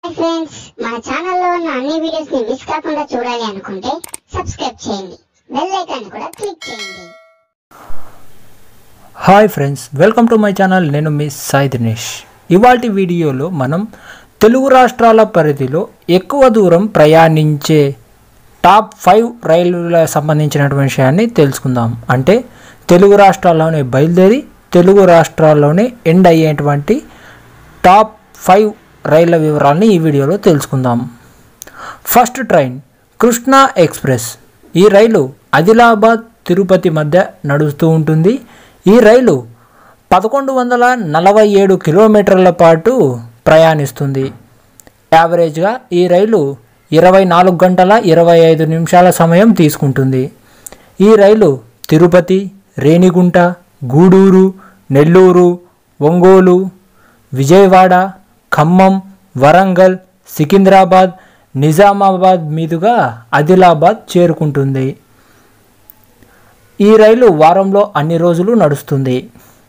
hi friends మన ఛానల్లో ఉన్న అన్ని వీడియోస్ ని మిస్ కాకుండా చూడాలి అనుకుంటే సబ్స్క్రైబ్ చేయండి బెల్ ఐకాన్ కూడా క్లిక్ చేయండి hi friends welcome to my channel నేను మీ సాయి దినేష్ ఇవాటి వీడియోలో మనం తెలుగు రాష్ట్రాల పరిధిలో ఎక్కువ దూరం ప్రయాణించే టాప్ ఫైవ్ రైలుల సంబంధించినటువంటి విషయాన్ని తెలుసుకుందాం అంటే తెలుగు రాష్ట్రాల్లోనే బయలుదేరి తెలుగు రాష్ట్రాల్లోనే ఎండ్ అయ్యేటువంటి టాప్ ఫైవ్ రైళ్ల వివరాలని ఈ వీడియోలో తెలుసుకుందాం ఫస్ట్ ట్రైన్ కృష్ణా ఎక్స్ప్రెస్ ఈ రైలు ఆదిలాబాద్ తిరుపతి మధ్య నడుస్తూ ఉంటుంది ఈ రైలు పదకొండు వందల నలభై ఏడు కిలోమీటర్ల పాటు ప్రయాణిస్తుంది యావరేజ్గా ఈ రైలు ఇరవై నాలుగు గంటల ఇరవై ఐదు నిమిషాల సమయం తీసుకుంటుంది ఈ రైలు తిరుపతి రేణిగుంట గూడూరు నెల్లూరు ఒంగోలు విజయవాడ ఖమ్మం వరంగల్ సికింద్రాబాద్ నిజామాబాద్ మీదుగా ఆదిలాబాద్ చేరుకుంటుంది ఈ రైలు వారంలో అన్ని రోజులు నడుస్తుంది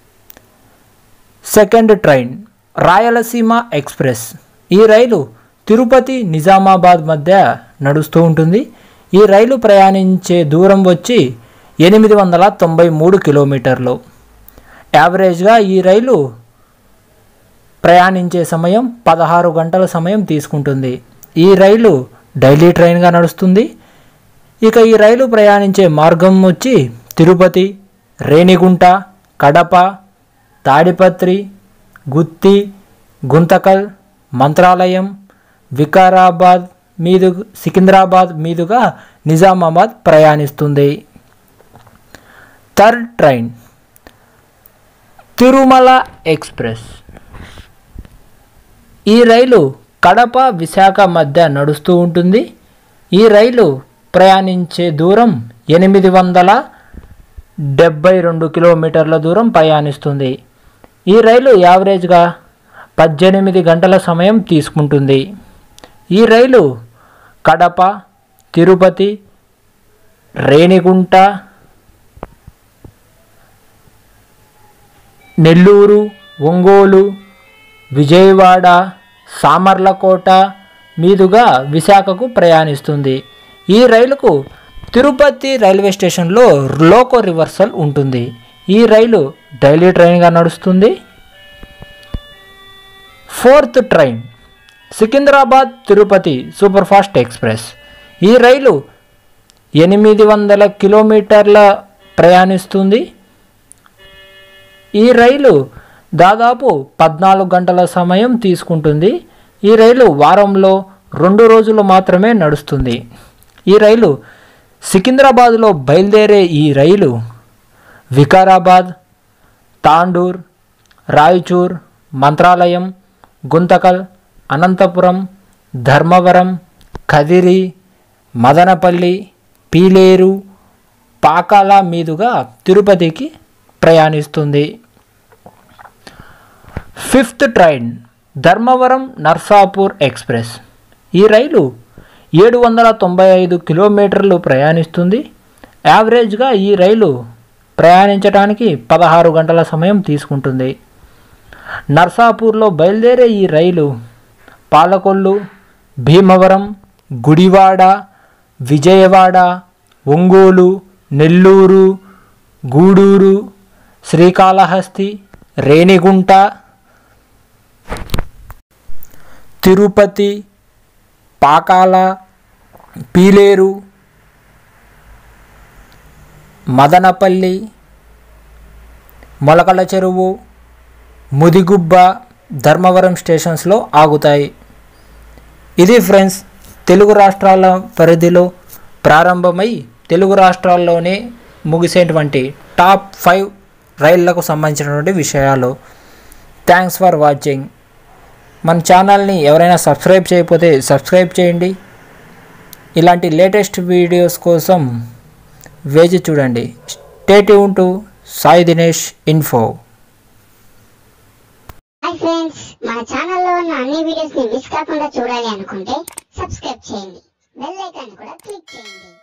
సెకండ్ ట్రైన్ రాయలసీమ ఎక్స్ప్రెస్ ఈ రైలు తిరుపతి నిజామాబాద్ మధ్య నడుస్తూ ఉంటుంది ఈ రైలు ప్రయాణించే దూరం వచ్చి ఎనిమిది వందల తొంభై మూడు కిలోమీటర్లు యావరేజ్గా ఈ రైలు ప్రయాణించే సమయం పదహారు గంటల సమయం తీసుకుంటుంది ఈ రైలు డైలీ ట్రైన్గా నడుస్తుంది ఇక ఈ రైలు ప్రయాణించే మార్గం వచ్చి తిరుపతి రేణిగుంట కడప తాడిపత్రి గుత్తి గుంతకల్ మంత్రాలయం వికారాబాద్ మీదు సికింద్రాబాద్ మీదుగా నిజామాబాద్ ప్రయాణిస్తుంది థర్డ్ ట్రైన్ తిరుమల ఎక్స్ప్రెస్ ఈ రైలు కడప విశాఖ మధ్య నడుస్తూ ఉంటుంది ఈ రైలు ప్రయాణించే దూరం ఎనిమిది వందల డెబ్బై రెండు కిలోమీటర్ల దూరం ప్రయాణిస్తుంది ఈ రైలు యావరేజ్గా పద్దెనిమిది గంటల సమయం తీసుకుంటుంది ఈ రైలు కడప తిరుపతి రేణిగుంట నెల్లూరు ఒంగోలు విజయవాడ సామర్లకోట మీదుగా విశాఖకు ప్రయాణిస్తుంది ఈ రైలుకు తిరుపతి రైల్వే స్టేషన్లో లోకో రివర్సల్ ఉంటుంది ఈ రైలు డైలీ ట్రైన్గా నడుస్తుంది fourth train Secunderabad Tirupati superfast express ఈ రైలు ఎనిమిది వందల కిలోమీటర్ల ప్రయాణిస్తుంది ఈ రైలు దాదాపు పద్నాలుగు గంటల సమయం తీసుకుంటుంది ఈ రైలు వారంలో రెండు రోజులు మాత్రమే నడుస్తుంది ఈ రైలు సికింద్రాబాద్లో బయలుదేరే ఈ రైలు వికారాబాద్ తాండూర్ రాయచూర్ మంత్రాలయం గుంతకల్ అనంతపురం ధర్మవరం కదిరి మదనపల్లి పీలేరు పాకాల మీదుగా తిరుపతికి ప్రయాణిస్తుంది fifth train Dharmavaram Narsapur express ఈ రైలు ఏడు వందల తొంభై ఐదు కిలోమీటర్లు ప్రయాణిస్తుంది యావరేజ్గా ఈ రైలు ప్రయాణించడానికి పదహారు గంటల సమయం తీసుకుంటుంది నర్సాపూర్లో బయలుదేరే ఈ రైలు పాలకొల్లు భీమవరం గుడివాడ విజయవాడ ఒంగోలు నెల్లూరు గూడూరు శ్రీకాళహస్తి రేణిగుంట తిరుపతి పాకాల పీలేరు మదనపల్లి మొలకల చెరువు ముదిగుబ్బ ధర్మవరం స్టేషన్స్లో ఆగుతాయి ఇది ఫ్రెండ్స్ తెలుగు రాష్ట్రాల పరిధిలో ప్రారంభమై తెలుగు రాష్ట్రాల్లోనే ముగిసేటువంటి టాప్ ఫైవ్ రైళ్లకు సంబంధించినటువంటి విషయాలు థ్యాంక్స్ ఫర్ వాచింగ్ మన ఛానల్ని ఎవరైనా సబ్స్క్రైబ్ చేయకపోతే సబ్స్క్రైబ్ చేయండి ఇలాంటి లేటెస్ట్ వీడియోస్ కోసం వేచి చూడండి stay tuned to Sai Dinesh info hi friends మన ఛానల్లో ఉన్న అన్ని వీడియోస్ ని మిస్ కాకుండా చూడాలి అనుకుంటే సబ్స్క్రైబ్ చేయండి బెల్ ఐకాన్ కూడా క్లిక్ చేయండి